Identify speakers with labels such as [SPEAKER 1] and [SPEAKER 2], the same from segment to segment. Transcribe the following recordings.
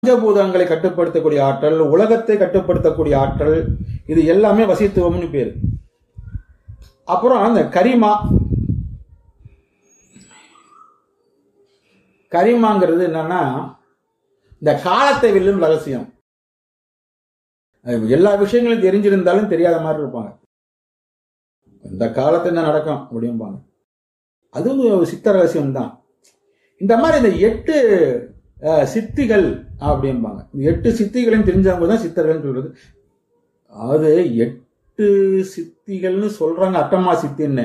[SPEAKER 1] பஞ்சபூதங்களை கட்டுப்படுத்தக்கூடிய ஆற்றல் உலகத்தை கட்டுப்படுத்தக்கூடிய ஆற்றல் இது எல்லாமே வசித்துவம்னு பேரு அப்புறம் அந்த கரிமா கரிமாங்கிறது என்னன்னா இந்த காலத்தை வெல்லும் ரகசியம் அது எல்லா விஷயங்களும் தெரிஞ்சிருந்தாலும் தெரியாத மாதிரி இருப்பாங்க இந்த காலத்துல என்ன நடக்கும் அப்படிம்பாங்க அதுவும் ஒரு சித்த ரகசியம் தான் இந்த மாதிரி இந்த எட்டு அஹ், சித்திகள் அப்படிம்பாங்க இந்த எட்டு சித்திகளையும் தெரிஞ்சவங்க தான் சித்தர்கள்னு சொல்றது அது எட்டு சித்திகள்னு சொல்றாங்க அட்டமா சித்தின்னு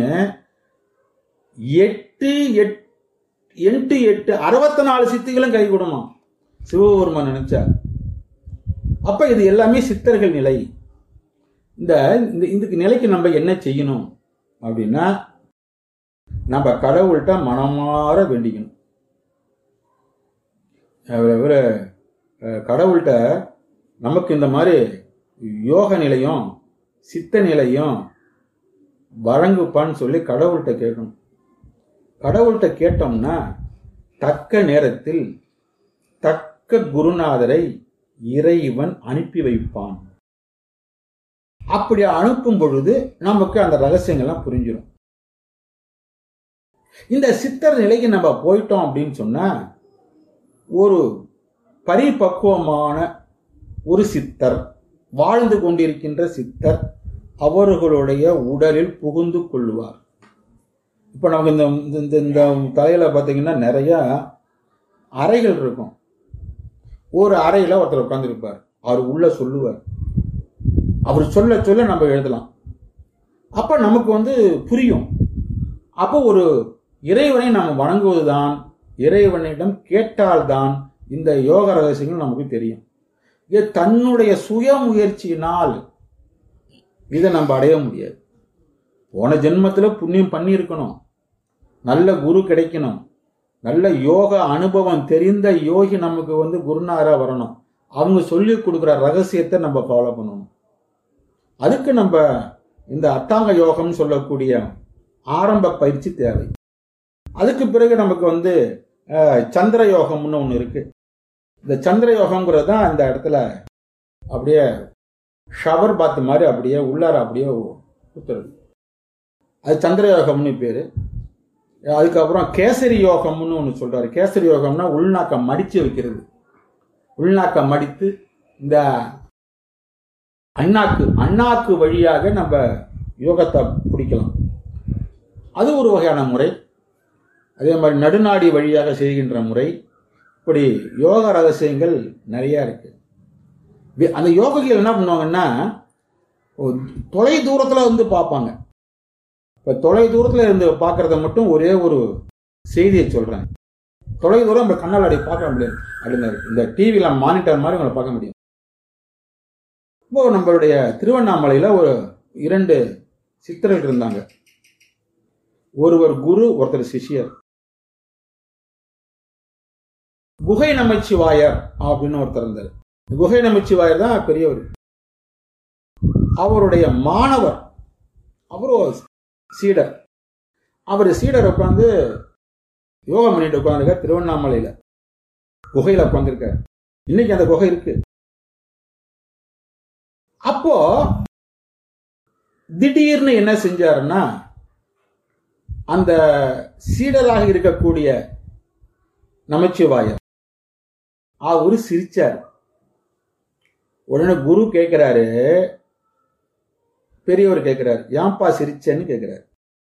[SPEAKER 1] எட்டு எட் எட்டு எட்டு அறுபத்தி நாலு சித்திகளும் கை கொடுமா சிவபெருமான் நினைச்சா அப்ப இது எல்லாமே சித்தர்கள் நிலை இந்த இந்த இதுக்கு நிலைக்கு நம்ம என்ன செய்யணும் அப்படின்னா நம்ம கடவுள்கிட்ட மனமாற வேண்டிக்கணும் அவர் அவர் அஹ், கடவுள்கிட்ட நமக்கு இந்த மாதிரி யோக நிலையும் சித்த நிலையும் வழங்குப்பான்னு சொல்லி கடவுள்கிட்ட கேட்கணும் கடவுள்கிட்ட கேட்டோம்னா தக்க நேரத்தில் தக்க குருநாதரை இறைவன் அனுப்பி வைப்பான் அப்படி அனுப்பும் பொழுது நமக்கு அந்த ரகசியங்கள்லாம் புரிஞ்சிடும் இந்த சித்தர் நிலைக்கு நம்ம போயிட்டோம் அப்படின்னு சொன்னா ஒரு பரிபக்குவமான ஒரு சித்தர் வாழ்ந்து கொண்டிருக்கின்ற சித்தர் அவர்களுடைய உடலில் புகுந்து கொள்வார் இப்போ நமக்கு இந்த இந்த- இந்த இந்த தலையில பார்த்தீங்கன்னா நிறைய அறைகள் இருக்கும் ஒரு அறையில ஒருத்தர் உட்கார்ந்திருப்பார் அவர் உள்ள சொல்லுவார் அவர் சொல்ல சொல்ல நம்ம எழுதலாம் அப்ப நமக்கு வந்து புரியும் அப்போ ஒரு இறைவனை நாம் வணங்குவதுதான் இறைவனிடம் கேட்டால்தான் இந்த யோக ரகசியங்கள் நமக்கு தெரியும் இது தன்னுடைய சுய முயற்சியினால் இதை நம்ம அடைய முடியாது போன ஜென்மத்துல புண்ணியம் பண்ணியிருக்கணும் நல்ல குரு கிடைக்கணும் நல்ல யோக அனுபவம் தெரிந்த யோகி நமக்கு வந்து குருநாதரா வரணும் அவங்க சொல்லி கொடுக்குற ரகசியத்தை நம்ம ஃபாலோ பண்ணணும் அதுக்கு நம்ம இந்த அட்டாங்க யோகம்னு சொல்லக்கூடிய ஆரம்ப பயிற்சி தேவை அதுக்கு பிறகு நமக்கு வந்து அஹ், சந்திர யோகம்னு ஒன்று இருக்கு இந்த சந்திர யோகம்ங்கிறது தான் இந்த இடத்துல அப்படியே ஷவர் பாத் மாதிரி அப்படியே உள்ளார அப்படியே ஊத்துறது அது சந்திர யோகம்னு பேரு அதுக்கப்புறம் கேசரி யோகம்னு ஒன்று சொல்றாரு கேசரி யோகம்னா உள்நாக்கம் மடிச்சு வைக்கிறது உள்நாக்கம் மடித்து இந்த அண்ணாக்கு அண்ணாக்கு வழியாக நம்ம யோகத்தை பிடிக்கலாம் அது ஒரு வகையான முறை அதே மாதிரி நடுநாடி வழியாக செய்கின்ற முறை இப்படி யோக ரகசியங்கள் நிறைய இருக்கு வி- அந்த யோகிகள் என்ன பண்ணுவாங்கன்னா ஒரு தொலை தூரத்துல வந்து பார்ப்பாங்க இப்ப தொலை தூரத்துல இருந்து பார்க்கறத மட்டும் ஒரே ஒரு செய்தியை சொல்றேன் தொலை தூரம் நம்ம கண்ணால் அப்படி பார்க்க முடியாது அப்படின்னு இருக்கு. இந்த டிவியில மானிட்டர் மாதிரி உங்களை பார்க்க முடியும் இப்போ நம்மளுடைய திருவண்ணாமலையில ஒரு இரண்டு சித்தர்கள் இருந்தாங்க ஒருவர் குரு ஒருத்தர் சிஷ்யர் குகை நமச்சிவாயர் அப்படின்னு ஒருத்தர் இருந்தார் குகை நமச்சிவாயர் தான் பெரியவர் அவருடைய மாணவர் அவரும் சீடர் அவர் சீடர் உட்காந்து யோகம் பண்ணிட்டு உட்காந்துருக்கார் திருவண்ணாமலையில குகையில உட்காந்துருக்கார் இன்னைக்கு அந்த குகை இருக்கு அப்போ திடீர்னு என்ன செஞ்சாருன்னா அந்த சீடராக இருக்கக்கூடிய நமச்சிவாயர் அவரு சிரிச்சார் உடனே குரு கேட்கிறாரு பெரியவர் கேட்கிறாரு ஏன்பா சிரிச்சேன்னு கேட்கிறாரு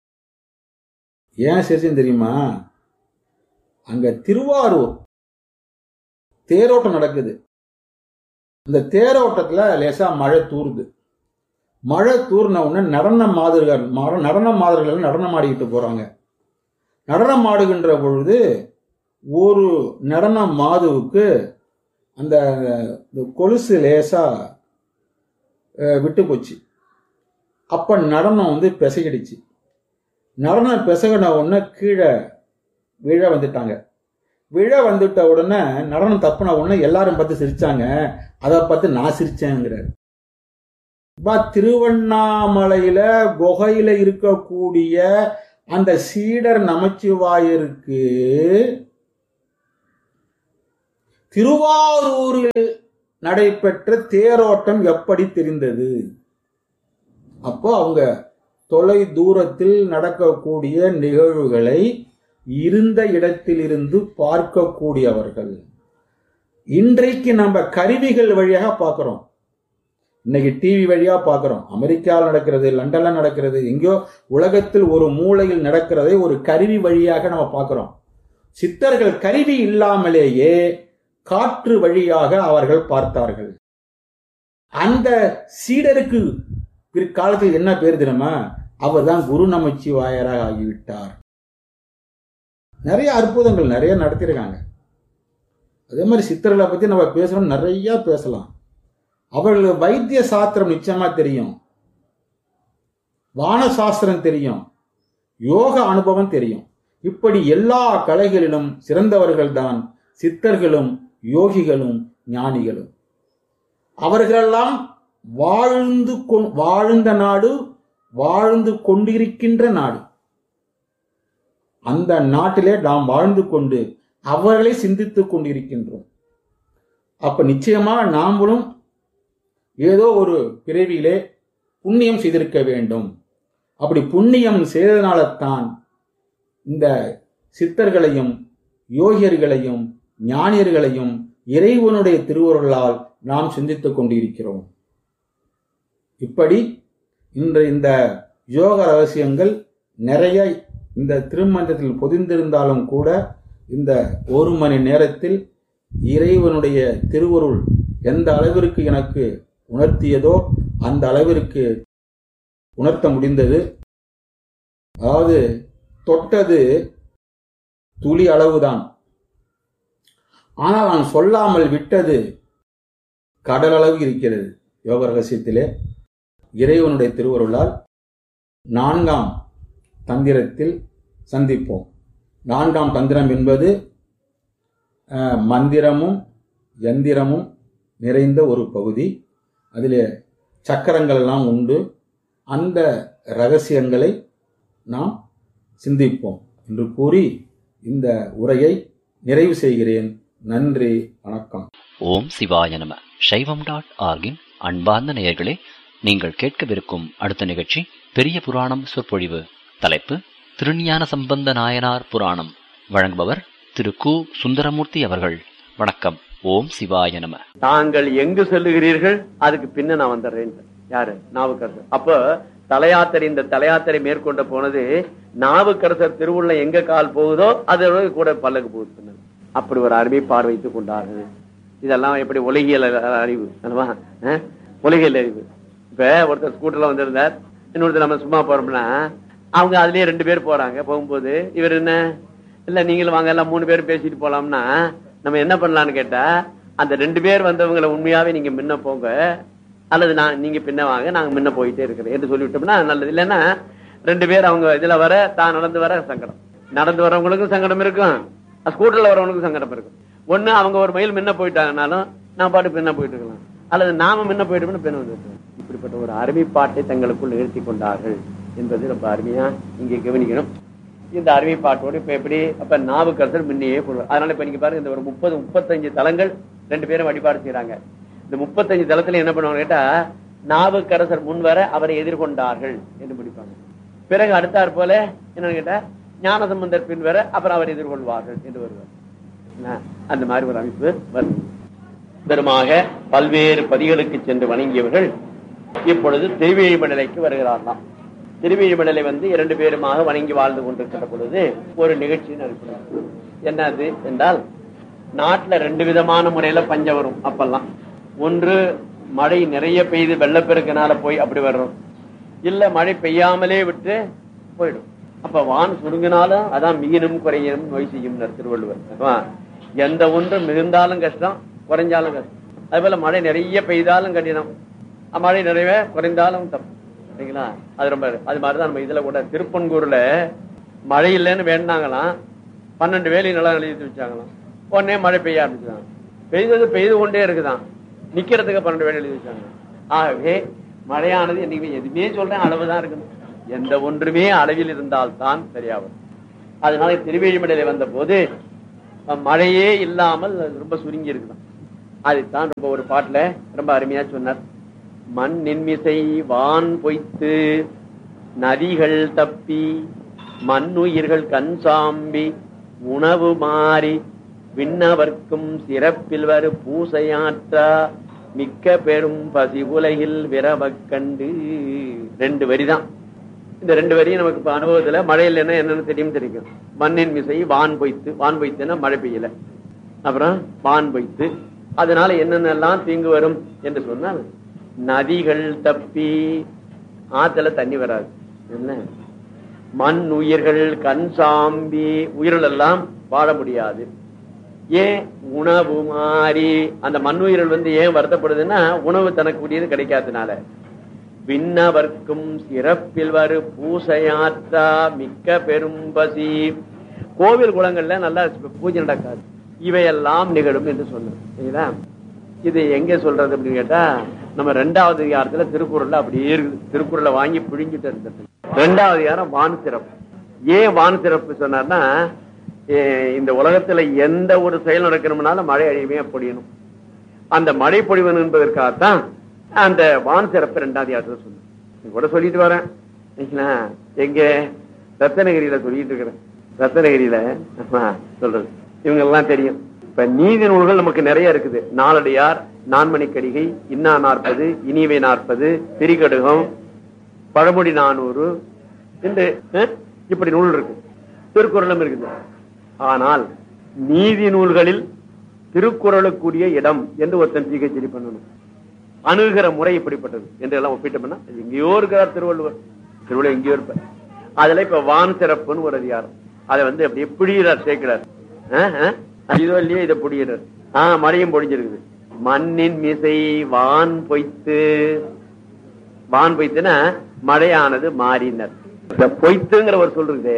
[SPEAKER 1] ஏன் சிரிச்சேன்னு தெரியுமா அங்க திருவாரூர் தேரோட்டம் நடக்குது இந்த தேரோட்டத்துல லேசா மழை தூருது மழை தூர்ன உடனே நடன மாதிரிகள் மர- நடன மாதிரிகள் நடனம் ஆடிக்கிட்டு போறாங்க நடனம் ஆடுகின்ற பொழுது ஒரு நடன மாதுவுக்கு அந்த இந்த கொலுசு லேசா அஹ், விட்டு போச்சு அப்ப நடனம் வந்து பிசகிடுச்சு நடனம் பிசகின உடனே கீழே விழ வந்துட்டாங்க விழ வந்துட்ட உடனே நடனம் தப்புன உடனே எல்லாரும் பார்த்து சிரிச்சாங்க அதை பார்த்து நான் சிரிச்சேங்கிறாரு பா திருவண்ணாமலையில குகையில இருக்கக்கூடிய அந்த சீடர் நமச்சிவாயருக்கு திருவாரூரில் நடைபெற்ற தேரோட்டம் எப்படி தெரிந்தது அப்போ அவங்க தொலை தூரத்தில் நடக்கக்கூடிய நிகழ்வுகளை இருந்த இடத்திலிருந்து பார்க்கக்கூடியவர்கள் இன்றைக்கு நம்ம கருவிகள் வழியாக பார்க்கிறோம் இன்னைக்கு டிவி வழியா பார்க்கிறோம் அமெரிக்காவில் நடக்கிறது லண்டன்ல நடக்கிறது எங்கேயோ உலகத்தில் ஒரு மூலையில் நடக்கிறதை ஒரு கருவி வழியாக நம்ம பார்க்கிறோம் சித்தர்கள் கருவி இல்லாமலேயே காற்று வழியாக அவர்கள் பார்த்தார்கள் அந்த சீடருக்கு பிற்காலத்தில் என்ன பேர் தெரியுமா அவர் தான் குரு நமச்சிவாயராக ஆகிவிட்டார் நிறைய அற்புதங்கள் நிறைய நடத்தியிருக்காங்க அதே மாதிரி சித்தர்களை பத்தி நம்ம பேசணும் நிறைய பேசலாம் அவர்களுக்கு வைத்திய சாஸ்திரம் நிச்சயமா தெரியும் வான சாஸ்திரம் தெரியும் யோக அனுபவம் தெரியும் இப்படி எல்லா கலைகளிலும் சிறந்தவர்கள் தான் சித்தர்களும் யோகிகளும் ஞானிகளும் அவர்களெல்லாம் வாழ்ந்து கொ- வாழ்ந்த நாடு வாழ்ந்து கொண்டிருக்கின்ற நாடு அந்த நாட்டிலே நாம் வாழ்ந்து கொண்டு அவர்களை சிந்தித்துக் கொண்டிருக்கின்றோம் அப்ப நிச்சயமா நாமளும் ஏதோ ஒரு பிறவியிலே புண்ணியம் செய்திருக்க வேண்டும் அப்படி புண்ணியம் செய்ததனால தான் இந்த சித்தர்களையும் யோகியர்களையும் ஞானியர்களையும் இறைவனுடைய திருவுருளால் நாம் சிந்தித்துக் கொண்டிருக்கிறோம் இப்படி இன்று இந்த யோக ரகசியங்கள் நிறைய இந்த திருமந்திரத்தில் பொதிந்திருந்தாலும் கூட இந்த ஒரு மணி நேரத்தில் இறைவனுடைய திருவருள் எந்த அளவிற்கு எனக்கு உணர்த்தியதோ அந்த அளவிற்கு உணர்த்த முடிந்தது அதாவது தொட்டது துளி அளவுதான் ஆனால் நான் சொல்லாமல் விட்டது கடல் அளவு இருக்கிறது யோக ரகசியத்திலே இறைவனுடைய திருவருளால் நான்காம் தந்திரத்தில் சந்திப்போம் நான்காம் தந்திரம் என்பது அஹ், மந்திரமும் யந்திரமும் நிறைந்த ஒரு பகுதி அதில் சக்கரங்கள் எல்லாம் உண்டு அந்த ரகசியங்களை நாம் சிந்திப்போம் என்று கூறி இந்த உரையை நிறைவு செய்கிறேன் நன்றி வணக்கம்
[SPEAKER 2] ஓம் சிவாய நம சைவம் டாட் ஆர்கின் அன்பார்ந்த நேயர்களே நீங்கள் கேட்கவிருக்கும் அடுத்த நிகழ்ச்சி பெரிய புராணம் சொற்பொழிவு தலைப்பு திருஞான சம்பந்த நாயனார் புராணம் வழங்குபவர் திரு கு சுந்தரமூர்த்தி அவர்கள் வணக்கம் ஓம் சிவாய நம
[SPEAKER 3] தாங்கள் எங்கு செல்லுகிறீர்கள் அதுக்கு பின்ன நான் வந்துடுறேன் யாரு நாவுக்கரசர் அப்ப தலையாத்திரை இந்த தலையாத்திரை மேற்கொண்ட போனது நாவுக்கரசர் திருவுள்ள எங்க கால் போகுதோ அதோட கூட பல்லக்கு போகுது பின்னாடி. அப்படி ஒரு அருமை பார்வைத்துக் கொண்டார்கள் இதெல்லாம் எப்படி உலகியல் அறிவு அல்லவா அஹ்? உலகியல் அறிவு இப்ப ஒருத்தர் ஸ்கூட்டர்ல வந்திருந்தார் இன்னொருத்தர் நம்ம சும்மா போறோம்னா அவங்க அதுலயே ரெண்டு பேர் போறாங்க போகும்போது இவர் என்ன இல்ல நீங்களும் வாங்க எல்லாம் மூணு பேரும் பேசிட்டு போலாம்னா நம்ம என்ன பண்ணலாம்னு கேட்டா அந்த ரெண்டு பேர் வந்தவங்களை உண்மையாவே நீங்க முன்ன போங்க அல்லது நான் நீங்க பின்ன வாங்க நாங்க முன்ன போயிட்டே இருக்கிறோம் என்று சொல்லிவிட்டோம்னா நல்லது இல்லைன்னா ரெண்டு பேர் அவங்க இதுல வர தான் நடந்து வர சங்கடம் நடந்து வரவங்களுக்கும் சங்கடம் இருக்கும் ஸ்கூட்டர்ல வரவங்களுக்கும் சங்கடம் இருக்கும் ஒண்ணு அவங்க ஒரு மைல் முன்ன போயிட்டாங்கனாலும் நான் பாட்டு பின்ன போயிட்டு இருக்கலாம் அல்லது நாம முன்ன போயிட்டோம்னு பின்ன வந்து இப்படிப்பட்ட ஒரு அருமைப்பாட்டை தங்களுக்குள் நிறுத்தி கொண்டார்கள் என்பது ரொம்ப அருமையா இங்கே கவனிக்கணும் இந்த அருமைப்பாட்டோடு இப்ப எப்படி அப்ப நாவுக்கரசர் முன்னையே கொள்வார் அதனால இப்ப நீங்க பாருங்க இந்த ஒரு முப்பது முப்பத்தஞ்சு தலங்கள் ரெண்டு பேரும் வழிபாடு செய்யறாங்க இந்த முப்பத்தஞ்சு தலத்துல என்ன பண்ணுவாங்க கேட்டா நாவுக்கரசர் முன்வர அவரை எதிர்கொண்டார்கள் என்று முடிப்பாங்க பிறகு அடுத்தாற் போல என்னன்னு கேட்டா ஞானசம்பந்தர் பின்வர அப்புறம் அவர் எதிர்கொள்வார்கள் என்று வருவார் என்ன? அந்த மாதிரி ஒரு அமைப்பு வருது பெருமாக பல்வேறு பதிகளுக்கு சென்று வணங்கியவர்கள் இப்பொழுது திருவேழிமண்டலைக்கு வருகிறார்களாம் திருவேழிமண்டலை வந்து இரண்டு பேருமாக வணங்கி வாழ்ந்து கொண்டிருக்கிற பொழுது ஒரு நிகழ்ச்சி நடக்கிறது என்னது என்றால் நாட்டுல ரெண்டு விதமான முறையில பஞ்சம் வரும் அப்பெல்லாம் ஒன்று மழை நிறைய பெய்து வெள்ளப்பெருக்கினால போய் அப்படி வர்றோம் இல்ல மழை பெய்யாமலே விட்டு போயிடும் அப்ப வான் சுருங்கினாலும் அதான் மிகினும் குறையினும் நோய் செய்யும் திருவள்ளுவர் அதுவா? எந்த ஒன்று மிகுந்தாலும் கஷ்டம் குறைஞ்சாலும் கஷ்டம் அது போல மழை நிறைய பெய்தாலும் கடினம் அஹ் மழை நிறைய குறைந்தாலும் தப்பு சரிங்களா அது ரொம்ப அது மாதிரிதான் நம்ம இதுல கூட திருப்பன்கூர்ல மழை இல்லைன்னு வேண்டாங்களாம் பன்னெண்டு வேலி நிலம் எழுதி வச்சாங்களாம் உடனே மழை பெய்ய ஆரம்பிச்சாங்க பெய்தது பெய்து கொண்டே இருக்குதான் நிக்கிறதுக்கு பன்னெண்டு வேலி எழுதி வச்சாங்க ஆகவே மழையானது என்னைக்குமே எதுவுமே சொல்றேன் அளவுதான் இருக்கணும் எந்த ஒன்றுமே அளவில் இருந்தால் தான் சரியாகும் அதனால திருவேழிமலையில வந்த போது மழையே இல்லாமல் ரொம்ப சுருங்கி இருக்குதான் அதைத்தான் ரொம்ப ஒரு பாட்டுல ரொம்ப அருமையா சொன்னார் மண் நின்மிசை வான் பொய்த்து நதிகள் தப்பி மண்ணுயிர்கள் கண் சாம்பி உணவு மாறி விண்ணவர்க்கும் சிறப்பில் வரு பூசையாற்றா மிக்க பெரும் பசி உலகில் விரவக் கண்டு ரெண்டு வரிதான் இந்த ரெண்டு வரியும் நமக்கு இப்ப அனுபவத்துல மழை இல்லைன்னா என்னன்னு தெரியும் தெரியும் மண்ணின் மிசை வான் பொய்த்து வான் பொய்த்துன்னா மழை பெய்யல அப்புறம் வான் பொய்த்து அதனால என்னென்னலாம் தீங்கு வரும் என்று சொன்னால் நதிகள் தப்பி ஆத்துல தண்ணி வராது என்ன மண் உயிர்கள் கண் சாம்பி உயிர்கள் எல்லாம் வாழ முடியாது ஏன் உணவு மாறி அந்த மண்ணுயிர்கள் வந்து ஏன் வருத்தப்படுதுன்னா உணவு தனக்குரியது கிடைக்காதனால விண்ணவர்க்கும் சிறப்பில் வரு பூசையாற்றா மிக்க பெரும் பசி கோவில் குளங்கள்ல நல்லா பூஜை நடக்காது இவையெல்லாம் நிகழும் என்று சொன்னோம் சரிங்களா இது எங்க சொல்றது அப்படின்னு கேட்டா நம்ம ரெண்டாவது அதிகாரத்துல திருக்குறள்ல அப்படியே இருக்குது திருக்குறளை வாங்கி பிழிஞ்சிட்டு இருந்தது ரெண்டாவது அதிகாரம் வான் சிறப்பு ஏன் வான் சிறப்பு சொன்னார்னா ஏ- இந்த உலகத்துல எந்த ஒரு செயல் நடக்கணும்னாலும் மழை அழிவே பொழியணும் அந்த மழை பொழிவன் என்பதற்காகத்தான் அந்த வான் சிறப்பு ரெண்டாவது அதிகாரத்துல சொன்னேன் இது கூட சொல்லிட்டு வரேன் சரிங்களா? எங்க ரத்தனகிரியில சொல்லிட்டு இருக்கிறேன் ரத்தனகிரியில ஆமா, சொல்றது இவங்க எல்லாம் தெரியும் இப்ப நீதி நூல்கள் நமக்கு நிறைய இருக்குது நாலடியார் நான்மணிக்கடிகை இன்னா நாற்பது இனிவை நாற்பது திரிகடுகம் பழமொழி நானூறு என்று அஹ், இப்படி நூல் இருக்கு திருக்குறளும் இருக்குது ஆனால் நீதி நூல்களில் திருக்குறளுக்குரிய இடம் என்று ஒருத்தன் பிஹெச்டி பண்ணணும் அணுகிற முறை இப்படிப்பட்டது என்று எல்லாம் ஒப்பிட்டோம்னா எங்கேயோ இருக்கிறார் திருவள்ளுவர் திருவள்ளுவர் எங்கேயோ இருப்பார் அதுல இப்ப வான் சிறப்புன்னு ஒரு அதிகாரம் அதை வந்து அப்படியே பிடிகிறார் சேர்க்கிறார் ஆஹ், ஆஹ், இதோ இல்லையே இதை பிடிக்கிறார் ஆஹ் மழையும் பொழிஞ்சிருக்குது மண்ணின் மிசை வான் பொய்த்து வான் பொய்த்துனா மழையானது மாறினர் இந்த பொய்த்துங்கிற ஒரு சொல் இருக்குது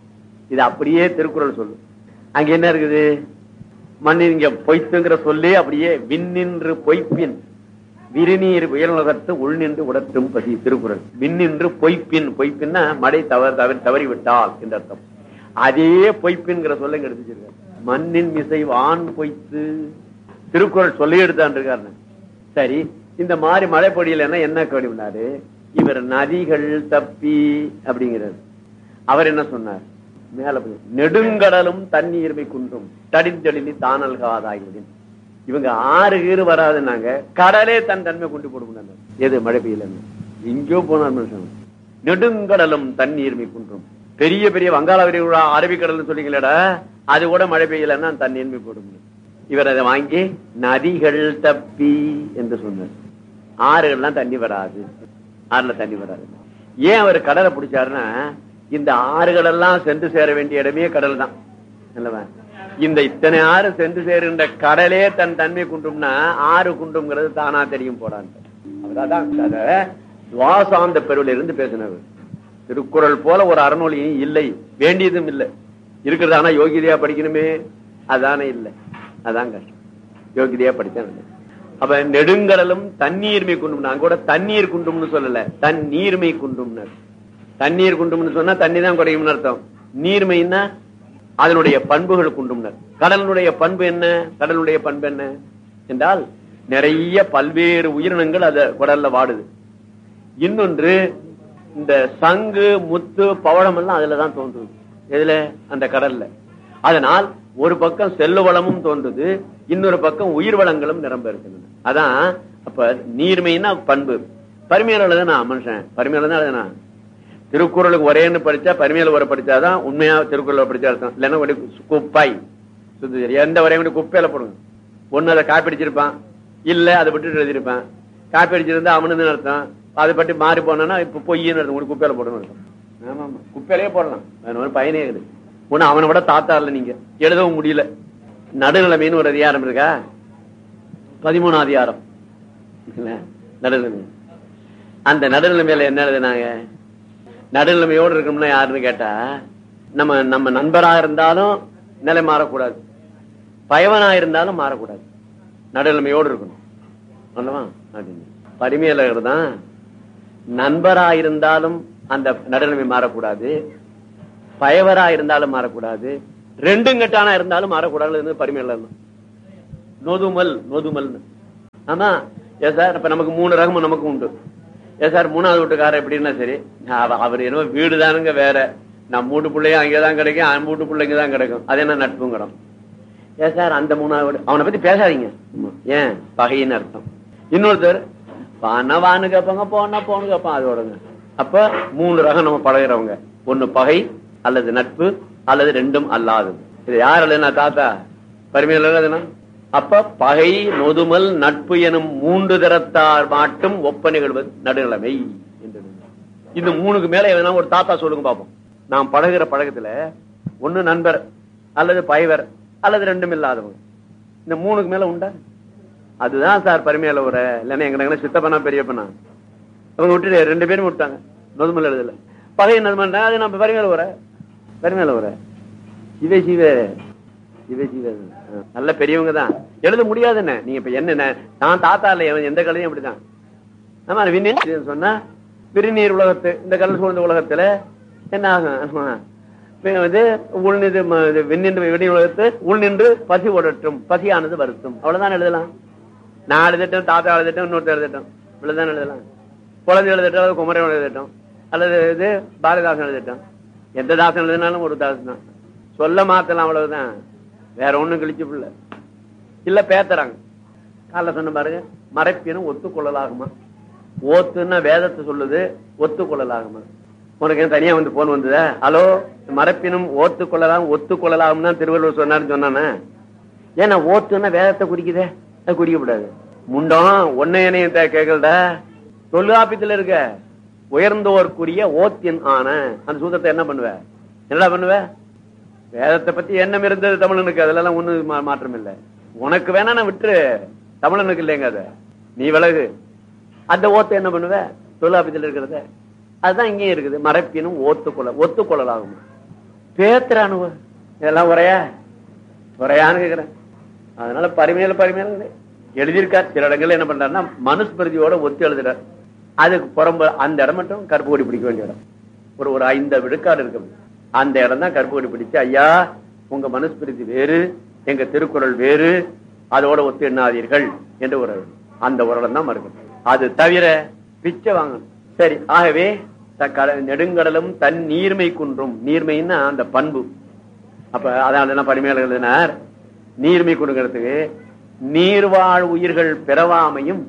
[SPEAKER 3] இது அப்படியே திருக்குறள் சொல்லு அங்க என்ன இருக்குது மண்ணின் இங்க பொய்த்துங்கிற சொல்லி அப்படியே விண்ணின்று பொய்ப்பின் விரிநீர் உயர்நகர்த்து உள்நின்று உடற்றும் பசி திருக்குறள் விண்ணின்று பொய்ப்பின் பொய்ப்பின்னா மழை தவறு தவறி தவறி விட்டால் என்ற அர்த்தம் அதே பொய்ப்பின்கிற சொல்ல இங்க எடுத்து வச்சிருக்காரு. மண்ணின் மிசை வான் பொய்த்து திருக்குறள் சொல்லி எடுத்தான் இருக்காரு சரி இந்த மாதிரி மழை பொழியலன்னா என்ன கடினாரு இவர் நதிகள் தப்பி அப்படிங்கிறார் அவர் என்ன சொன்னார் மேல போய் நெடுங்கடலும் தண்ணீர்மை குன்றும் தடிந்தெழிலி தானல்காதாகிவிடும் இவங்க ஆறு கீறு வராதுன்னாங்க கடலே தன் தன்மை கொண்டு போடுங்க எது மழை பெய்யலன்னு எங்கேயோ போனார் மனுஷன் நெடுங்கடலும் தண்ணீர்மை குன்றும் பெரிய பெரிய வங்காள விரிகுடா அரபிக்கடல்னு சொல்லிங்களேடா அது கூட மழை பெய்யலன்னா தண்ணீர்மை போடும் இவர் அதை வாங்கி நதிகள் தப்பி என்று சொன்னார் ஆறுகள்லாம் தண்ணி வராது ஆறுல தண்ணி வராது ஏன் அவர் கடலை பிடிச்சாருன்னா இந்த ஆறுகள் எல்லாம் சென்று சேர வேண்டிய இடமே கடல் தான் அல்லவா இந்த இத்தனை ஆறு சென்று சேருகின்ற கடலே தன் தன்மை குன்றும்னா ஆறு குன்றும்ங்கிறது தானா தெரியும் போடான்ட்டு அவர் அதான் கதை துவாசாந்த பெருவில இருந்து பேசினவர் திருக்குறள் போல ஒரு அறநூலி இல்லை வேண்டியதும் இல்லை இருக்கிறது ஆனா யோகிதையா படிக்கணுமே அதானே இல்லை அதான் கஷ்டம் யோகிதையா படிச்சா நல்லது. அப்ப நெடுங்கடலும் தண்ணீர்மை குண்டும் நான் கூட தண்ணீர் குண்டும்னு சொல்லல தண்ணீர்மை குண்டும்னு தண்ணீர் குண்டும்னு சொன்னா தண்ணி தான் குறையும்னு அர்த்தம் நீர்மைன்னா அதனுடைய பண்புகள் குண்டும்னர் கடலுடைய பண்பு என்ன கடலுடைய பண்பு என்ன என்றால் நிறைய பல்வேறு உயிரினங்கள் அத குடல்ல வாடுது இன்னொன்று இந்த சங்கு முத்து பவளம் எல்லாம் அதுலதான் தோன்றுது எதுல அந்த கடல்ல அதனால் ஒரு பக்கம் செல்லு வளமும் தோன்றுது இன்னொரு பக்கம் உயிர் வளங்களும் நிரம்ப இருக்கின்றன அதான் அப்ப நீர்மைன்னா பண்பு பரிமையில எழுதுனா மனுஷன் பரிமையில தான் எழுதுனா திருக்குறளுக்கு ஒரேன்னு படிச்சா பரிமையில ஒரு படிச்சாதான் உண்மையா திருக்குறளை படிச்சா அர்த்தம் இல்லைன்னா ஒரு குப்பாய் சுத்தி தெரியும். எந்த வரையும் கூட குப்பையில போடுங்க ஒண்ணு அதை காப்பி அடிச்சிருப்பான் இல்ல அதை விட்டுட்டு எழுதியிருப்பான் காப்பி அடிச்சிருந்தா அவனு அர்த்தம் அதை பற்றி மாறி போனா இப்ப பொய்ன்னு அர்த்தம் ஒரு குப்பையில போடணும் அர்த்தம் ஆமா ஆமா குப்பையிலேயே போடலாம் வேற ஒரு பயனே இருக்குது ஒண்ணு அவனை விட தாத்தா இல்ல நீங்க எழுதவும் முடியல நடுநிலைமைன்னு ஒரு அதிகாரம் இருக்கா பதிமூணாம் அதிகாரம் இல்ல? நடுநிலைமை அந்த நடுநிலைமையில என்ன எழுதுனாங்க நடுநிலைமையோடு இருக்கணும்னா யாருன்னு கேட்டா நம்ம நம்ம நண்பரா இருந்தாலும் நிலை மாறக்கூடாது பயவனா இருந்தாலும் மாறக்கூடாது நடுநிலைமையோடு இருக்கணும் அல்லவா அப்படின்னு பரிமையாளர் தான் நண்பரா இருந்தாலும் அந்த நடுநிலைமை மாறக்கூடாது பயவரா இருந்தாலும் மாறக்கூடாது ரெண்டும் கட்டானா இருந்தாலும் அறக்கூடாது இருந்து பரிமையில நொதுமல் நொதுமல்னு ஆமா ஏ சார் இப்ப நமக்கு மூணு ரகமும் நமக்கு உண்டு ஏ சார் மூணாவது வீட்டுக்காரர் எப்படின்னா சரி அவ- அவர் என்னமோ வீடு தானுங்க வேற நம்ம வீட்டு பிள்ளையும் அங்கேதான் கிடைக்கும் அவன் வீட்டு பிள்ளைங்க தான் கிடைக்கும் அது என்ன நட்புங்கிறோம் ஏ சார் அந்த மூணாவது வீடு அவனை பத்தி பேசாதீங்க ஆமா. ஏன் பகைன்னு அர்த்தம் இன்னொருத்தர் வானா வான்னு கேட்பாங்க போனா போன்னு கேட்பான் அதோடங்க அப்ப மூணு ரகம் நம்ம பழகிறவங்க ஒண்ணு பகை அல்லது நட்பு அல்லது ரெண்டும் அல்லாதது இது யார் அல்ல தாத்தா பரிமையில் எழுதுனா அப்ப பகை நொதுமல் நட்பு எனும் மூன்று தரத்தார் மாட்டும் ஒப்ப நிகழ்வது நடுநிலைமை என்று இந்த மூணுக்கு மேல எதனா ஒரு தாத்தா சொல்லுங்க பாப்போம் நாம் பழகுற பழக்கத்துல ஒண்ணு நண்பர் அல்லது பகைவர் அல்லது ரெண்டும் இல்லாதவங்க இந்த மூணுக்கு மேல உண்டா அதுதான் சார் பரிமையில ஒரு இல்லைன்னா எங்க சித்தப்பனா பெரியப்பனா அவங்க விட்டுட்டு ரெண்டு பேரும் விட்டாங்க நொதுமல் எழுதல பகை நொதுமல் அது நம்ம பரிமையில வர பரிமையில வர சிவ சிவ சிவ சிவ ஆ, நல்ல பெரியவங்க தான் எழுத முடியாதுன்னு நீங்க இப்ப என்ன நான் தாத்தா இல்ல எவன் எந்த கலையும் அப்படிதான் ஆமா விண்ணீர் சொன்னா விருநீர் உலகத்து இந்த கடல் சூழ்ந்த உலகத்துல என்ன ஆகும் இப்ப வந்து உள் நின்று ம- இது விண்ணின்று விடி உலகத்து உள் நின்று பசி ஓடட்டும் பசியானது வருத்தும் அவ்வளவுதான் எழுதலாம் நான் எழுதட்டும் தாத்தா எழுதட்டும் இன்னொருத்தர் எழுதட்டும் இவ்வளவுதான் எழுதலாம் குழந்தை எழுதட்டும் அல்லது குமரன் எழுதட்டும் அல்லது இது பாரதிதாசன் எழுதட்டும் எந்த தாசன் எழுதினாலும் ஒரு தாசன் தான் சொல்ல மாத்தலாம் அவ்வளவுதான் வேற ஒண்ணும் கிழிச்சு பிள்ளை இல்ல பேத்துறாங்க காலைல சொன்ன பாருங்க மறைப்பினும் ஒத்துக்கொள்ளலாகுமா ஓத்துன்னா வேதத்தை சொல்லுது ஒத்துக்கொள்ளலாகுமா உனக்கு ஏன் தனியா வந்து போன் வந்ததா ஹலோ மறைப்பினும் ஓத்துக்கொள்ளலாம் ஒத்துக்கொள்ளலாம் தான் திருவள்ளுவர் சொன்னாருன்னு சொன்னானே ஏன்னா ஓத்துன்னா வேதத்தை குறிக்குதே அது குறிக்கப்படாது முண்டம் ஒன்னையனையும் கேட்கலடா தொல்காப்பியத்துல இருக்க உயர்ந்தோர்க்குரிய ஓத்தின் ஆன அந்த சூத்திரத்தை என்ன பண்ணுவ என்னடா பண்ணுவ வேதத்தை பத்தி எண்ணம் இருந்தது தமிழனுக்கு அதெல்லாம் ஒண்ணு மா- மாற்றம் இல்ல உனக்கு வேணா நான் விட்டுரு தமிழனுக்கு இல்லைங்க அத நீ விலகு அந்த ஓத்தை என்ன பண்ணுவ தொழிலாபத்தில் இருக்கிறத அதுதான் இங்கேயும் இருக்குது மறைப்பினும் ஓத்துக்கொள்ள ஒத்துக்கொள்ளலாகும் பேத்துறானுவ இதெல்லாம் உரையா உரையான்னு கேக்குறேன் அதனால பரிமையில பரிமையில எழுதியிருக்கார் சில இடங்கள்ல என்ன பண்றாருன்னா மனுஸ்மிருதியோட ஒத்து எழுதுறார் அதுக்கு புறம்பு அந்த இடம் மட்டும் கருப்பு கொடி பிடிக்க வேண்டிய இடம் ஒரு ஒரு ஐந்து விழுக்காடு இருக்கு அந்த இடம் தான் கருப்பு கொடி பிடிச்சு ஐயா உங்க மனுஸ்மிருதி வேறு எங்க திருக்குறள் வேறு அதோட ஒத்து எண்ணாதீர்கள் என்று ஒரு அந்த ஒரு இடம் தான் மறுக்கணும் அது தவிர பிச்சை வாங்கணும் சரி ஆகவே த- கட- நெடுங்கடலும் தன் நீர்மை குன்றும் நீர்மைன்னா அந்த பண்பு அப்ப அதான் என்ன பரிமையாளர் எழுதினார் நீர்மை கொடுக்கறதுக்கு நீர்வாழ் உயிர்கள் பிறவாமையும்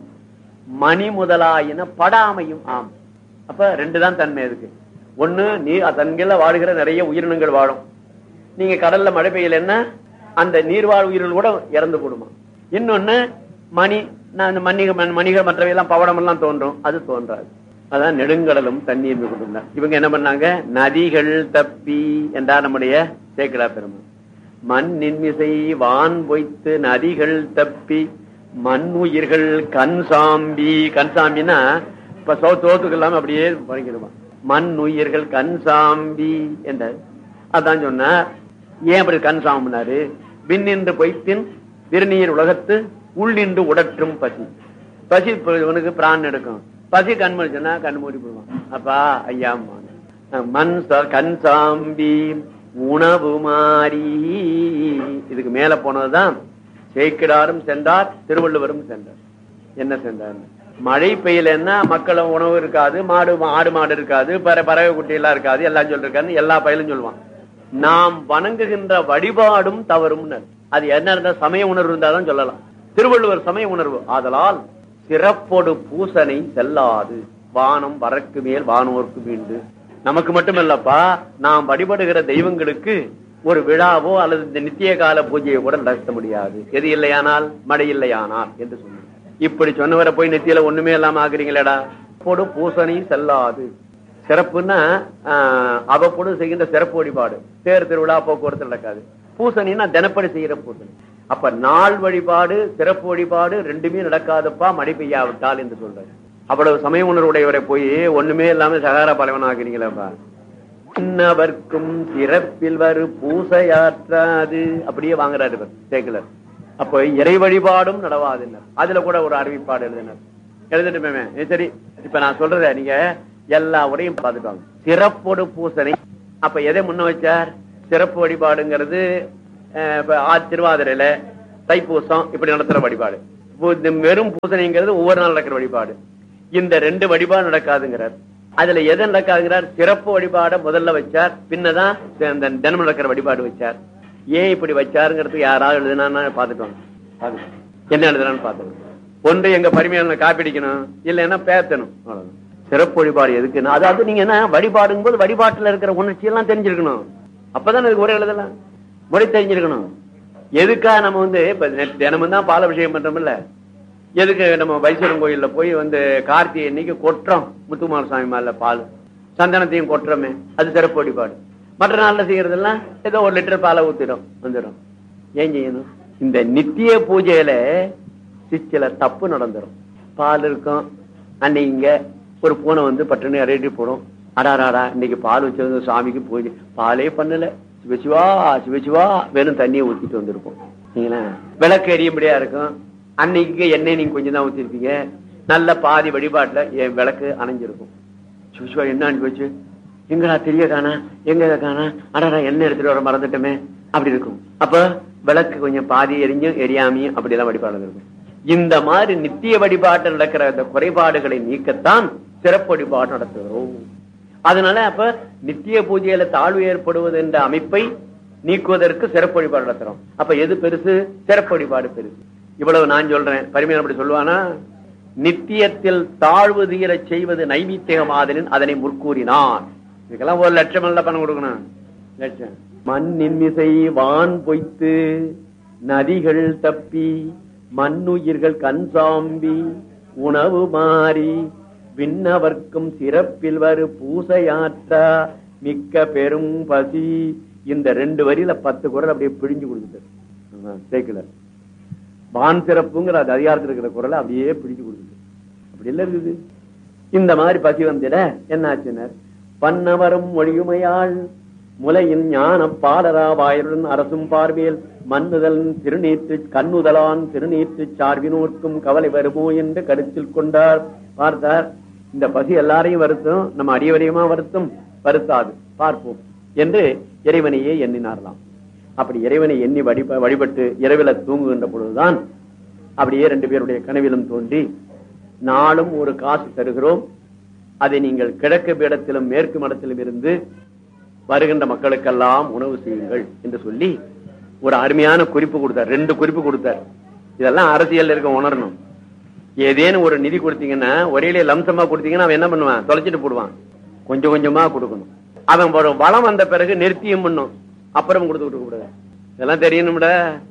[SPEAKER 3] மணி முதலாயின படாமையும் ஆம் அப்ப ரெண்டு தான் தன்மை இருக்கு ஒண்ணு நீர் தன்கள வாழுகிற நிறைய உயிரினங்கள் வாழும் நீங்க கடல்ல மழை பெய்யலன்னா அந்த நீர்வாழ் உயிர்கள் கூட இறந்து போடுமா இன்னொன்னு மணி நான் இந்த மணிக மணிகள் மற்றவையெல்லாம் பவடம் எல்லாம் தோன்றும் அது தோன்றாது அதான் நெடுங்கடலும் தண்ணீர் கொண்டிருந்தார் இவங்க என்ன பண்ணாங்க நதிகள் தப்பி என்றா நம்முடைய சேக்கலா பெருமாள் மண் நின்மிசை வான் பொய்த்து நதிகள் தப்பி மண் உயிர்கள் கண் சாம்பி கண் சாம்பின்னா இப்ப சோ தோத்துக்கு இல்லாம அப்படியே பறிக்கிடுவான் மண் உயிர்கள் கண் சாம்பி என்றார் அதான் சொன்னார் ஏன் அப்படி கண் சாம்பினாரு விண்ணின்று பொய்த்தின் விருநீர் உலகத்து உள் நின்று உடற்றும் பசி பசி இப்ப இவனுக்கு பிரான் எடுக்கும் பசி கண் முடிச்சுன்னா கண் மூடி போடுவான் அப்பா ஐயா மண் சா- கண் சாம்பி உணவு மாறி இதுக்கு மேல போனதுதான் சேக்கிடாரும் சென்றார் திருவள்ளுவரும் சென்றார் என்ன சென்றார் மழை பெய்யலன்னா மக்களும் உணவு இருக்காது மாடு ஆடு மாடு இருக்காது பற- பறவை குட்டி எல்லாம் இருக்காது எல்லாம் சொல்லிருக்காரு எல்லா பயிலும் சொல்லுவான் நாம் வணங்குகின்ற வழிபாடும் தவறும் அது என்ன இருந்தா சமய உணர்வு இருந்தாதான் சொல்லலாம் திருவள்ளுவர் சமய உணர்வு ஆதலால் சிறப்பொடு பூசனை செல்லாது வானம் வரக்கு மேல் வானோர்க்கு மீண்டு நமக்கு மட்டுமல்லப்பா நாம் வழிபடுகிற தெய்வங்களுக்கு ஒரு விழாவோ அல்லது இந்த நித்திய கால பூஜையை கூட நடத்த முடியாது எது இல்லையானால் மழை இல்லையானால் என்று சொன்னார் இப்படி சொன்னவரை போய் நெத்தியில ஒண்ணுமே இல்லாம ஆகுறீங்களேடா பொடு பூசனை செல்லாது சிறப்புன்னா ஆஹ், அவ்வப்பொழுது செய்கின்ற சிறப்பு வழிபாடு தேர் திருவிழா போக்குவரத்து நடக்காது பூசணின்னா தினப்படி செய்யற பூசணி அப்ப நாள் வழிபாடு சிறப்பு வழிபாடு ரெண்டுமே நடக்காதப்பா மழை பெய்யாவிட்டால் என்று சொல்றாரு அவ்வளவு சமய உணர்வுடையவரை போய் ஒண்ணுமே இல்லாம சகாரா பலவன் ஆகிறீங்களேப்பா இன்னவர்க்கும் சிறப்பில் வரு பூசையாற்றாது அப்படியே வாங்குறாரு இவர் சேக்கலர் அப்ப இறை வழிபாடும் நடவாதுன்னர் அதுல கூட ஒரு அறிவிப்பாடு எழுதினர் எழுதிட்டுமே சரி இப்ப நான் சொல்றத நீங்க எல்லா உடையும் பார்த்துட்டு வாங்க சிறப்போடு பூசனை அப்ப எதை முன்ன வச்சார் சிறப்பு வழிபாடுங்கிறது அஹ், இப்ப ஆ- திருவாதிரையில தைப்பூசம் இப்படி நடத்துற வழிபாடு பூ- இந்த வெறும் பூசணிங்கிறது ஒவ்வொரு நாள் நடக்கிற வழிபாடு இந்த ரெண்டு வழிபாடு நடக்காதுங்கிறார் அதுல எது நடக்காதுங்கிறார் சிறப்பு வழிபாட முதல்ல வச்சார் பின்னதான் இந்த தினமும் நடக்கிற வழிபாடு வச்சார் ஏன் இப்படி வச்சாருங்கிறதுக்கு யாராவது எழுதுனா பாத்துட்டு வாங்க பாத்துட்டு வாங்க. என்ன எழுதுறான்னு பாத்துக்கணும் ஒன்று எங்க பரிமையான காப்பிடிக்கணும் இல்லைன்னா பேத்தணும் அவ்வளவுதான். சிறப்பு வழிபாடு எதுக்குன்னா அதாவது நீங்க என்ன வழிபாடுங்க போது வழிபாட்டுல இருக்கிற உணர்ச்சி எல்லாம் தெரிஞ்சிருக்கணும் அப்பதான் அதுக்கு ஒரே எழுதலாம் முறை தெரிஞ்சிருக்கணும் எதுக்கா நம்ம வந்து இப்ப நெ- தினமும் தான் பால் அபிஷேகம் பண்றோம்ல எதுக்கு நம்ம வைசவரன் கோயில்ல போய் வந்து கார்த்திகை இன்னைக்கு கொட்டுறோம் முத்துக்குமார சாமி மேல பால் சந்தனத்தையும் கொட்டுறோமே அது சிறப்பு வழிபாடு மற்ற நாள்ல செய்யறதெல்லாம் ஏதோ ஒரு லிட்டர் பாலை ஊத்திடும் வந்துடும் ஏன் செய்யணும் இந்த நித்திய பூஜையில சில தப்பு நடந்துரும் பால் இருக்கும் அன்னைக்கு இங்க ஒரு பூனை வந்து பட்டுன்னு இறையிட்டு போடும் அடாராடா இன்னைக்கு பால் வச்சிருந்த சாமிக்கு பூஜை பாலே பண்ணல சிவசிவா சிவசிவா வெறும் தண்ணியை ஊத்திட்டு வந்திருப்போம் சரிங்களா? விளக்கு எரியும்படியா இருக்கும் அன்னைக்கு எண்ணெய் நீங்க கொஞ்சம் தான் ஊத்திருப்பீங்க நல்ல பாதி வழிபாட்டுல என் விளக்கு அணைஞ்சிருக்கும் சிவசிவா என்ன அனுப்பி வச்சு எங்கடா தெரிய காணா எங்க காணா அடடா எண்ணெய் எடுத்துட்டு வர மறந்துட்டோமே அப்படி இருக்கும் அப்ப விளக்கு கொஞ்சம் பாதி எரிஞ்சும் எரியாமையும் அப்படி எல்லாம் வழிபாடு இருக்கும் இந்த மாதிரி நித்திய வழிபாட்டு நடக்கிற அந்த குறைபாடுகளை நீக்கத்தான் சிறப்பு வழிபாடு நடத்துகிறோம் அதனால அப்ப நித்திய பூஜையில தாழ்வு ஏற்படுவது என்ற அமைப்பை நீக்குவதற்கு சிறப்பு வழிபாடு நடத்துறோம் அப்ப எது பெருசு சிறப்பு வழிபாடு பெருசு இவ்வளவு நான் சொல்றேன் பரிமையான அப்படி சொல்லுவானா நித்தியத்தில் தாழ்வு தீரச் செய்வது நைமித்தியமாதலின் அதனை முற்கூறினான் இதுக்கெல்லாம் ஒரு லட்சம் எல்லாம் பணம் கொடுக்கணும் லட்சம் மண்ணின் மிசை வான் பொய்த்து நதிகள் தப்பி மண்ணுயிர்கள் கண் சாம்பி உணவு மாறி விண்ணவர்க்கும் சிறப்பில் வரு பூசையாற்றா மிக்க பெரும் பசி இந்த ரெண்டு வரியில பத்து குரல் அப்படியே பிழிஞ்சு கொடுத்துட்டார் சேர்க்கல வான் சிறப்புங்கிற அது அதிகாரத்தில் இருக்கிற குரலை அப்படியே பிடிச்சு கொடுக்குது அப்படி இல்ல இருக்குது இந்த மாதிரி பசி வந்திட என்ன ஆச்சுனர் பன்னவரும் ஒழியுமையாள் முலையின் ஞான பாடரா வாயுடன் அரசும் பார்வையில் மன்னுதல் திருநீற்று கண்ணுதலான் திருநீற்று சார்பினோர்க்கும் கவலை வருமோ என்று கருத்தில் கொண்டார் பார்த்தார் இந்த பசி எல்லாரையும் வருத்தும் நம்ம அடியவரையுமா வருத்தும் வருத்தாது பார்ப்போம் என்று இறைவனையே எண்ணினாரலாம் அப்படி இறைவனை எண்ணி வழிப வழிபட்டு இரவில தூங்குகின்ற பொழுதுதான் அப்படியே ரெண்டு பேருடைய கனவிலும் தோன்றி நாளும் ஒரு காசு தருகிறோம் அதை நீங்கள் கிழக்கு பீடத்திலும் மேற்கு மடத்திலும் இருந்து வருகின்ற மக்களுக்கெல்லாம் உணவு செய்யுங்கள் என்று சொல்லி ஒரு அருமையான குறிப்பு கொடுத்தார் ரெண்டு குறிப்பு கொடுத்தார் இதெல்லாம் அரசியல் இருக்க உணரணும் ஏதேனும் ஒரு நிதி கொடுத்தீங்கன்னா ஒரேலே லம்சமா கொடுத்தீங்கன்னா அவன் என்ன பண்ணுவான் தொலைச்சிட்டு போடுவான் கொஞ்சம் கொஞ்சமா கொடுக்கணும் அவன் ஒரு வளம் வந்த பிறகு நிறுத்தியும் பண்ணும் அப்புறம் கொடுத்து கொடுக்க கூடாது இதெல்லாம் தெரியணும்ட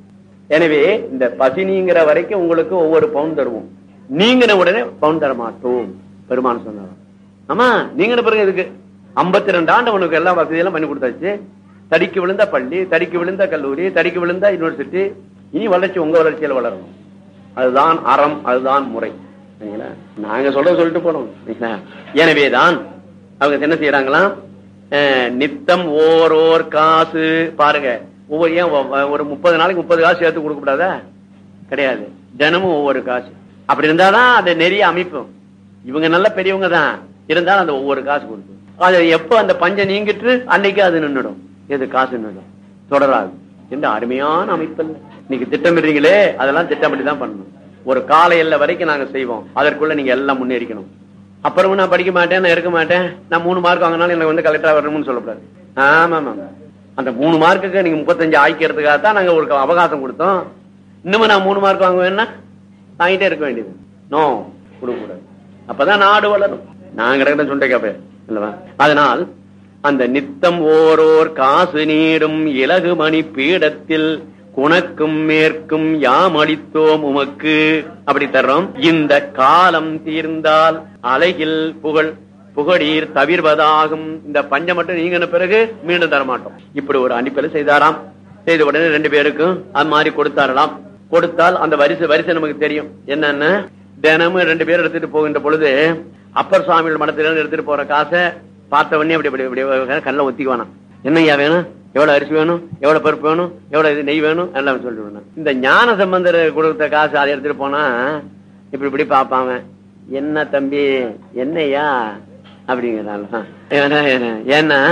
[SPEAKER 3] எனவே இந்த பசி நீங்கிற வரைக்கும் உங்களுக்கு ஒவ்வொரு பவுன் தருவோம் நீங்கின உடனே பவுன் தர மாட்டோம் பெருமான் சொன்னார் ஆமா நீங்கின பிறகு இதுக்கு ஐம்பத்தி ரெண்டு ஆண்டு உனக்கு எல்லாம் வசதியெல்லாம் பண்ணி கொடுத்தாச்சு தடிக்கு விழுந்த பள்ளி தடிக்கு விழுந்த கல்லூரி தடிக்கு விழுந்த யூனிவர்சிட்டி இனி வளர்ச்சி உங்க வளர்ச்சியில வளரணும் அதுதான் அறம் அதுதான் முறை சரிங்களா? நாங்க சொல்ற சொல்லிட்டு போனோம் சரிங்களா? எனவேதான் அவங்க என்ன செய்யறாங்களாம் அஹ், நித்தம் ஓரோர் காசு பாருங்க ஒவ்வொரு ஏன் ஒ- ஒரு முப்பது நாளைக்கு முப்பது காசு சேர்த்து கொடுக்க கூடாதா கிடையாது தினமும் ஒவ்வொரு காசு அப்படி இருந்தாதான் அதை நெறிய அமைப்பும் இவங்க நல்ல பெரியவங்க தான் இருந்தாலும் அந்த ஒவ்வொரு காசு கொடுக்கும் அது எப்ப அந்த பஞ்சம் நீங்கிட்டு அன்னைக்கு அது நின்னுடும் எது காசு நின்னுடும் தொடராது என்ற அருமையான அமைப்பு இன்னைக்கு திட்டமிடுறீங்களே அதெல்லாம் திட்டமிட்டு தான் பண்ணணும் ஒரு கால எல்லை வரைக்கும் நாங்க செய்வோம் அதற்குள்ள நீங்க எல்லாம் முன்னேறிக்கணும் அப்புறமும் நான் படிக்க மாட்டேன் நான் இருக்க மாட்டேன் நான் மூணு மார்க் வாங்கினாலும் எனக்கு வந்து கலெக்டரா வரணும்னு சொல்லக்கூடாது ஆமா ஆமா அந்த மூணு மார்க்குக்கு நீங்க முப்பத்தஞ்சு ஆய்க்கிறதுக்காக தான் நாங்க ஒரு அவகாசம் கொடுத்தோம் இன்னமும் நான் மூணு மார்க் வாங்குவேன்னா வாங்கிட்டே இருக்க வேண்டியது நோ கொடுக்க கூடாது அப்பதான் நாடு வளரும் நான் கிடக்கிற சுண்டை கேப்பேன் இல்லவா அதனால் அந்த நித்தம் ஓரோர் காசு நீடும் இலகு மணி பீடத்தில் குணக்கும் மேற்கும் யாம் அளித்தோம் உமக்கு அப்படி தர்றோம் இந்த காலம் தீர்ந்தால் அலைகில் புகழ் புகழீர் தவிர்வதாகும் இந்த பஞ்சம் மட்டும் நீங்கின பிறகு மீண்டும் தரமாட்டோம் இப்படி ஒரு அனுப்பல செய்தாராம் செய்த உடனே ரெண்டு பேருக்கும் அது மாதிரி கொடுத்தாரலாம் கொடுத்தால் அந்த வரிசை வரிசை நமக்கு தெரியும் என்னன்னு தினமும் ரெண்டு பேர் எடுத்துட்டு போகின்ற பொழுது அப்பர் சுவாமியோட மடத்திலிருந்து எடுத்துட்டு போற காசை பார்த்த உடனே அப்படி அப்படி அப்படி கண்ணில் ஒத்திக்குவானா என்னய்யா வேணும் எவ்வளவு அரிசி வேணும் எவ்வளவு பருப்பு வேணும் எவ்வளவு இது நெய் வேணும் எல்லாம் சொல்லிட்டு வேணும் இந்த ஞான சம்பந்தர் கொடுத்த காசு அதை எடுத்துட்டு போனா இப்படி இப்படி பார்ப்பான் அவன். என்ன தம்பி என்னய்யா அப்படிங்கிறான் ஏன்னா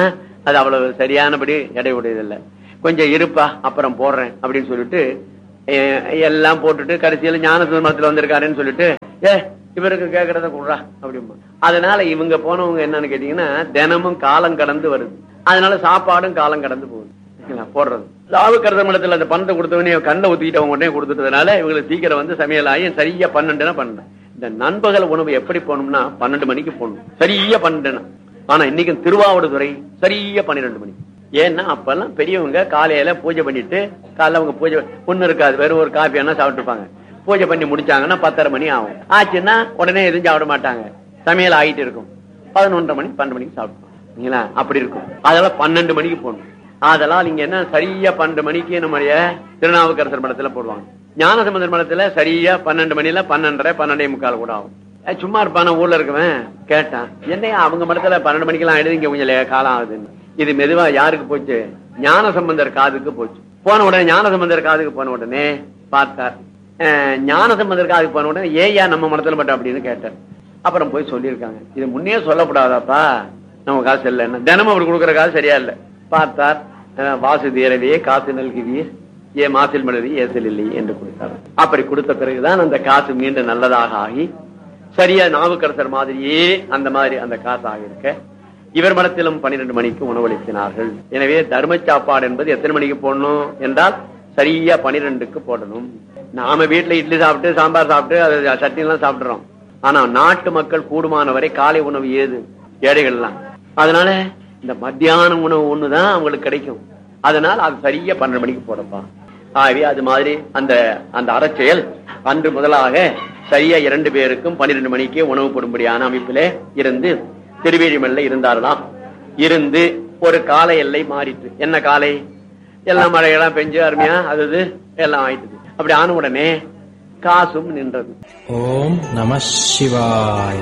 [SPEAKER 3] அது அவ்வளவு சரியானபடி எடை உடையதில்லை கொஞ்சம் இருப்பா அப்புறம் போடுறேன் அப்படின்னு சொல்லிட்டு அஹ், எல்லாம் போட்டுட்டு கடைசியில ஞான சுதந்திரத்துல வந்திருக்காருன்னு சொல்லிட்டு ஏ இவருக்கு கேட்கறத கொடுறா அப்படிமா அதனால இவங்க போனவங்க என்னன்னு கேட்டீங்கன்னா தினமும் காலம் கடந்து வருது அதனால சாப்பாடும் காலம் கடந்து போகுது சரிங்களா? போடுறது லாவுக்கரத மடத்துல அந்த பணத்தை கொடுத்தவனே கண்ணை ஊத்திக்கிட்டவங்க உடனே கொடுத்துட்டதுனால இவங்களுக்கு சீக்கிரம் வந்து சமையல் ஆகி சரியா பன்னெண்டுனா பன்னெண்டு இந்த நண்பகல் உணவு எப்படி போகணும்னா பன்னெண்டு மணிக்கு போகணும் சரியா பன்னெண்டுனா ஆனா இன்னைக்கு திருவாவடுதுறை சரியா பன்னிரெண்டு மணி ஏன்னா அப்பெல்லாம் பெரியவங்க காலையில பூஜை பண்ணிட்டு காலைல அவங்க பூஜை ஒண்ணு இருக்காது வெறும் ஒரு காஃபி என்ன சாப்பிட்டுருப்பாங்க பூஜை பண்ணி முடிச்சாங்கன்னா பத்தரை மணி ஆகும் ஆச்சுன்னா உடனே எதுவும் சாப்பிட மாட்டாங்க சமையல் ஆகிட்டு இருக்கும் பதினொன்றரை மணி பன்னெண்டு மணிக்கு சாப்பிடுவோம் சரிங்களா அப்படி இருக்கும் அதெல்லாம் பன்னெண்டு மணிக்கு போகணும் அதெல்லாம் நீங்க என்ன சரியா பன்னெண்டு மணிக்கு நம்முடைய திருநாவுக்கரசர் மடத்துல போடுவாங்க ஞானசமுதர் மடத்துல சரியா பன்னெண்டு மணில பன்னெண்டரை பன்னெண்டே முக்கால் கூட ஆகும் ஏய், சும்மா இருப்பான ஊர்ல இருக்கவன் கேட்டான் என்னையா அவங்க மடத்துல பன்னெண்டு மணிக்கெல்லாம் எழுதி இங்க கொஞ்சம் லே- காலம் ஆகுதுன்னு இது மெதுவா யாருக்கு போச்சு ஞான சம்பந்தர் காதுக்கு போச்சு போன உடனே ஞான சம்பந்தர் காதுக்கு போன உடனே பார்த்தார் அஹ், ஞான சம்பந்தர் காதுக்கு போன உடனே ஏயா நம்ம மடத்துல மட்டும் அப்படின்னு கேட்டார் அப்புறம் போய் சொல்லியிருக்காங்க இது முன்னே சொல்லப்படாதாப்பா நம்ம காசு இல்லை என்ன தினமும் அவர் கொடுக்குற காசு சரியா இல்லை பார்த்தார் அஹ், வாசு தீரவே காசு நல்குவீர் ஏ மாசில் மலரி ஏசல் இல்லை என்று கொடுத்தார் அப்படி கொடுத்த பிறகுதான் அந்த காசு மீண்டும் நல்லதாக ஆகி சரியா நாவுக்கரசர் மாதிரியே அந்த மாதிரி அந்த காசு ஆகியிருக்க இவர் மடத்திலும் பன்னிரண்டு மணிக்கு உணவளித்தினார்கள் எனவே தர்ம சாப்பாடு என்பது எத்தனை மணிக்கு போடணும் என்றால் சரியா பனிரெண்டுக்கு போடணும் நாம வீட்டுல இட்லி சாப்பிட்டு சாம்பார் சாப்பிட்டு அது சட்னி எல்லாம் சாப்பிடுறோம் ஆனா நாட்டு மக்கள் கூடுமானவரை காலை உணவு ஏது ஏழைகள் எல்லாம் அதனால இந்த மத்தியான உணவு ஒண்ணுதான் அவங்களுக்கு கிடைக்கும் அதனால அது சரியா பன்னெண்டு மணிக்கு போடப்பா ஆகவே அது மாதிரி அந்த அந்த அறச்செயல் அன்று முதலாக சரியா இரண்டு பேருக்கும் பன்னிரண்டு மணிக்கே உணவு போடும்படியான அமைப்பிலே இருந்து திருவேழிமல்ல இருந்தார்களாம் இருந்து ஒரு கால எல்லை மாறிட்டு என்ன காலை எல்லாம் மழையெல்லாம் பெஞ்சு அருமையா அது இது எல்லாம் ஆயிட்டுது அப்படி ஆன உடனே காசும் நின்றது
[SPEAKER 4] ஓம் நம சிவாய்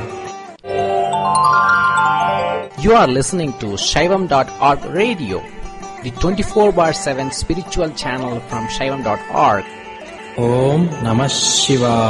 [SPEAKER 5] You are listening to Shaivam.org radio, the 24 bar 7 spiritual channel from Shaivam.org.
[SPEAKER 4] ஓம் நம சிவாய்